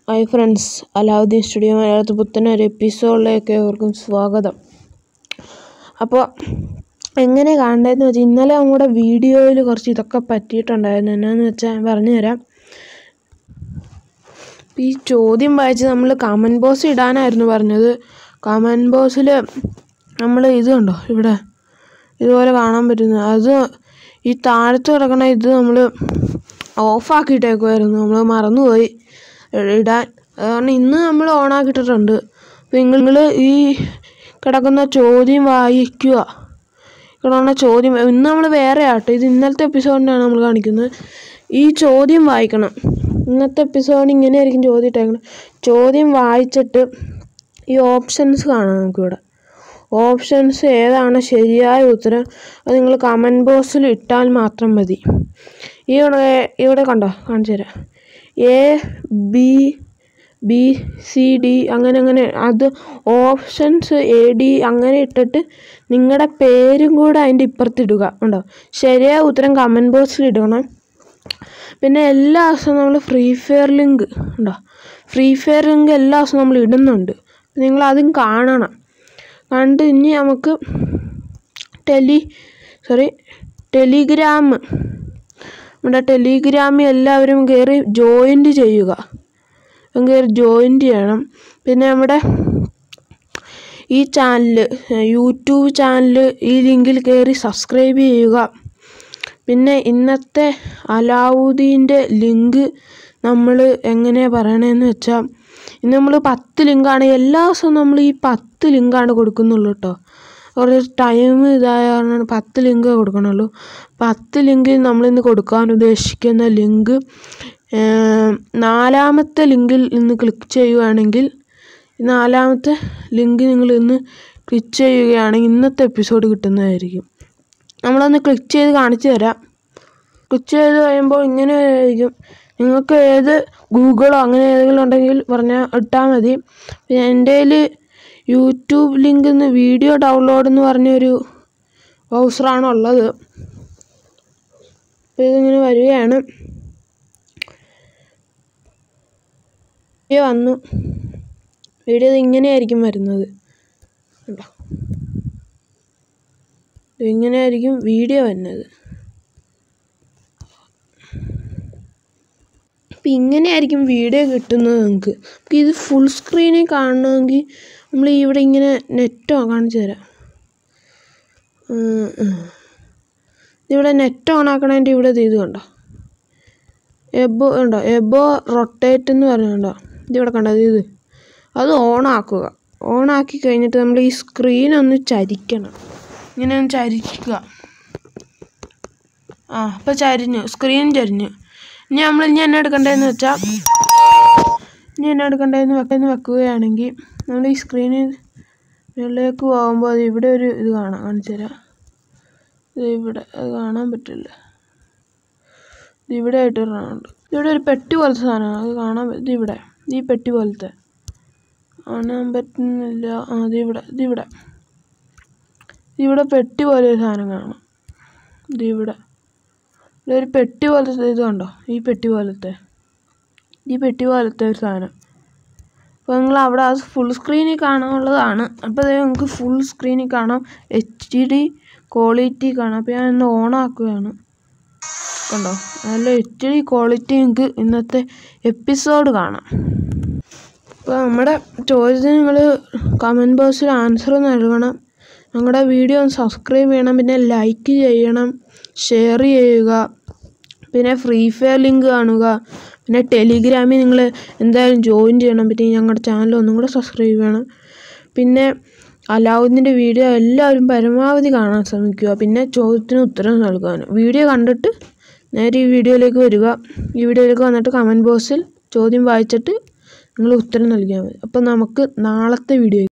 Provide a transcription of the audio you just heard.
hi friends Alauddin studio മലയാളത്തിൽ പുത്തൻ ഒരു എപ്പിസോഡിലേക്ക് ഏവർക്കും സ്വാഗതം അപ്പോൾ എങ്ങനെ കാണേണ്ടതെന്ന് വെച്ചാൽ ഇന്നലെ നമ്മുടെ വീഡിയോയിൽ കുറച്ച് ഇതൊക്കെ പറ്റിയിട്ടുണ്ടായിരുന്നു എന്നാന്ന് വെച്ചാൽ ഞാൻ പറഞ്ഞുതരാം ഈ ചോദ്യം വായിച്ച് നമ്മൾ കമൻറ്റ് ബോക്സ് ഇടാനായിരുന്നു പറഞ്ഞത് കമൻറ്റ് ബോക്സിൽ നമ്മൾ ഇത് കണ്ടോ ഇവിടെ ഇതുപോലെ കാണാൻ പറ്റുന്നത് അത് ഈ താഴത്ത് കിടക്കണ ഇത് നമ്മൾ ഓഫാക്കിയിട്ടേക്കുമായിരുന്നു നമ്മൾ മറന്നുപോയി ഇടാൻ കാരണം ഇന്ന് നമ്മൾ ഓണാക്കിയിട്ടിട്ടുണ്ട് അപ്പോൾ നിങ്ങൾ ഈ കിടക്കുന്ന ചോദ്യം വായിക്കുക കിടക്കുന്ന ചോദ്യം ഇന്ന് നമ്മൾ വേറെ ആട്ടോ ഇത് ഇന്നലത്തെ എപ്പിസോഡിനാണ് നമ്മൾ കാണിക്കുന്നത് ഈ ചോദ്യം വായിക്കണം ഇന്നത്തെ എപ്പിസോഡ് ഇങ്ങനെയായിരിക്കും ചോദ്യം ഇട്ടേക്കണം ചോദ്യം വായിച്ചിട്ട് ഈ ഓപ്ഷൻസ് കാണാം നമുക്കിവിടെ ഓപ്ഷൻസ് ഏതാണ് ശരിയായ ഉത്തരം അത് നിങ്ങൾ കമൻറ്റ് ബോക്സിൽ ഇട്ടാൽ മാത്രം മതി ഇവിടെ ഇവിടെ കണ്ടോ കാണിച്ചു തരാം A B B C D അങ്ങനെ അങ്ങനെ അത് ഓപ്ഷൻസ് എ ഡി അങ്ങനെ ഇട്ടിട്ട് നിങ്ങളുടെ പേരും കൂടെ അതിൻ്റെ ഇപ്പുറത്തിടുക ഉണ്ടോ ശരിയായ ഉത്തരം കമൻറ്റ് ബോക്സിൽ ഇടണം പിന്നെ എല്ലാ ദിവസവും നമ്മൾ ഫ്രീ ഫയർ ലിങ്ക് ഉണ്ടോ ഫ്രീ ഫയർ ലിങ്ക് എല്ലാ ദിവസവും നമ്മൾ ഇടുന്നുണ്ട് നിങ്ങൾ അതും കാണണം കണ്ട് ഇനി നമുക്ക് ടെലി സോറി ടെലിഗ്രാം നമ്മുടെ ടെലിഗ്രാമിൽ എല്ലാവരും കയറി ജോയിൻറ്റ് ചെയ്യുക കയറി ജോയിൻറ്റ് ചെയ്യണം പിന്നെ നമ്മുടെ ഈ ചാനൽ യൂട്യൂബ് ചാനൽ ഈ ലിങ്കിൽ കയറി സബ്സ്ക്രൈബ് ചെയ്യുക പിന്നെ ഇന്നത്തെ അലാവുദ്ദീൻ്റെ ലിങ്ക് നമ്മൾ എങ്ങനെയാണ് പറയണതെന്ന് വെച്ചാൽ ഇന്ന് നമ്മൾ പത്ത് ലിങ്കാണ് എല്ലാ ദിവസവും നമ്മൾ ഈ പത്ത് ലിങ്കാണ് കൊടുക്കുന്നുള്ളൂ കേട്ടോ കുറച്ച് ടൈം ഇതായ കാരണം പത്ത് ലിങ്ക് കൊടുക്കണുള്ളൂ പത്ത് ലിങ്കിൽ നമ്മളിന്ന് കൊടുക്കാൻ ഉദ്ദേശിക്കുന്ന ലിങ്ക് നാലാമത്തെ ലിങ്കിൽ ഇന്ന് ക്ലിക്ക് ചെയ്യുകയാണെങ്കിൽ നാലാമത്തെ ലിങ്ക് നിങ്ങൾ ഇന്ന് ക്ലിക്ക് ചെയ്യുകയാണെങ്കിൽ ഇന്നത്തെ എപ്പിസോഡ് കിട്ടുന്നതായിരിക്കും നമ്മളൊന്ന് ക്ലിക്ക് ചെയ്ത് കാണിച്ചു തരാം ക്ലിക്ക് ചെയ്ത് കഴിയുമ്പോൾ ഇങ്ങനെ ആയിരിക്കും നിങ്ങൾക്ക് ഏത് ഗൂഗിളോ അങ്ങനെ ഏതെങ്കിലും ഉണ്ടെങ്കിൽ പറഞ്ഞാൽ ഇട്ടാൽ മതി പിന്നെ എൻ്റെ കയ്യിൽ യൂട്യൂബ് ലിങ്കിൽ നിന്ന് വീഡിയോ ഡൗൺലോഡ് എന്ന് പറഞ്ഞൊരു ബ്രൗസറാണ് ഉള്ളത് അപ്പോൾ ഇതിങ്ങനെ വരികയാണ് വീഡിയോ വന്നു വീഡിയോ ഇങ്ങനെയായിരിക്കും വരുന്നത് കണ്ടോ ഇങ്ങനെയായിരിക്കും വീഡിയോ വരുന്നത് അപ്പം ഇങ്ങനെയായിരിക്കും വീഡിയോ കിട്ടുന്നത് നമുക്ക് നമുക്ക് ഇത് ഫുൾ സ്ക്രീനിൽ കാണണമെങ്കിൽ നമ്മൾ ഇവിടെ ഇങ്ങനെ നെറ്റോ കാണിച്ചു തരാം ഇവിടെ നെറ്റ് ഓൺ ആക്കണതിൻ്റെ ഇവിടെ ഇത് കണ്ടോ എബോ ഉണ്ടോ എബോ റൊട്ടേറ്റ് എന്ന് പറഞ്ഞുണ്ടോ ഇതിവിടെ കണ്ടോ ഇത് അത് ഓൺ ആക്കുക ഓൺ ആക്കി കഴിഞ്ഞിട്ട് നമ്മൾ ഈ സ്ക്രീൻ ഒന്ന് ചരിക്കണം ഇങ്ങനെ ഒന്ന് ചരിക്കുക ആ അപ്പോൾ ചരിഞ്ഞു സ്ക്രീൻ ചരിഞ്ഞു ഇനി നമ്മൾ ഇനി എന്നെ എടുക്കേണ്ടതെന്ന് വെച്ചാൽ ഇനി എന്നെ എടുക്കേണ്ടതെന്ന് വെക്കെന്ന് വെക്കുകയാണെങ്കിൽ നമ്മൾ ഈ സ്ക്രീനിൽ മുകളിലേക്ക് പോകുമ്പോൾ അത് ഇവിടെ ഒരു ഇത് കാണാം കാണിച്ചു തരാം ഇത് ഇവിടെ അത് കാണാൻ പറ്റില്ല ഇത് ഇവിടെ ആയിട്ട് കാണുന്നുണ്ട് ഇവിടെ ഒരു പെട്ടി പോലത്തെ സാധനമാണ് അത് കാണാൻ ഇത് ഇവിടെ ഈ പെട്ടി പോലത്തെ കാണാൻ പറ്റുന്നില്ല ആ ഇതിവിടെ ഇതിവിടെ ഇവിടെ പെട്ടി പോലെ ഒരു സാധനം കാണാം ഇതിവിടെ ഇവിടെ ഒരു പെട്ടി പോലത്തെ ഇത് കണ്ടോ ഈ പെട്ടി പോലത്തെ ഈ പെട്ടി പോലത്തെ ഒരു സാധനം അപ്പോൾ നിങ്ങൾ അവിടെ അത് ഫുൾ സ്ക്രീനിൽ കാണാനുള്ളതാണ് അപ്പോൾ അത് നിങ്ങൾക്ക് ഫുൾ സ്ക്രീനിൽ കാണാം എച്ച് ഡി ക്വാളിറ്റി കാണാം അപ്പോൾ ഞാൻ ഇന്ന് ഓണാക്കുകയാണ് കണ്ടോ നല്ല എച്ച് ഡി ക്വാളിറ്റി നിങ്ങൾക്ക് ഇന്നത്തെ എപ്പിസോഡ് കാണാം അപ്പോൾ നമ്മുടെ ചോദ്യത്തിന് നിങ്ങൾ കമൻറ്റ് ബോക്സിൽ ആൻസർ നൽകണം ഞങ്ങളുടെ വീഡിയോ ഒന്ന് സബ്സ്ക്രൈബ് ചെയ്യണം പിന്നെ ലൈക്ക് ചെയ്യണം ഷെയർ ചെയ്യുക പിന്നെ ഫ്രീ ഫയർ ലിങ്ക് കാണുക പിന്നെ ടെലിഗ്രാമിൽ നിങ്ങൾ എന്തായാലും ജോയിൻ ചെയ്യണം പിന്നെ ഞങ്ങളുടെ ചാനൽ ഒന്നും കൂടെ സബ്സ്ക്രൈബ് ചെയ്യണം പിന്നെ അലാവുദ്ദീൻ്റെ വീഡിയോ എല്ലാവരും പരമാവധി കാണാൻ ശ്രമിക്കുക പിന്നെ ചോദ്യത്തിന് ഉത്തരം നൽകാനും വീഡിയോ കണ്ടിട്ട് നേരെ ഈ വീഡിയോയിലേക്ക് വരിക ഈ വീഡിയോയിലേക്ക് വന്നിട്ട് കമൻറ്റ് ബോക്സിൽ ചോദ്യം വായിച്ചിട്ട് നിങ്ങൾ ഉത്തരം നൽകിയാൽ മതി അപ്പോൾ നമുക്ക് നാളത്തെ വീഡിയോ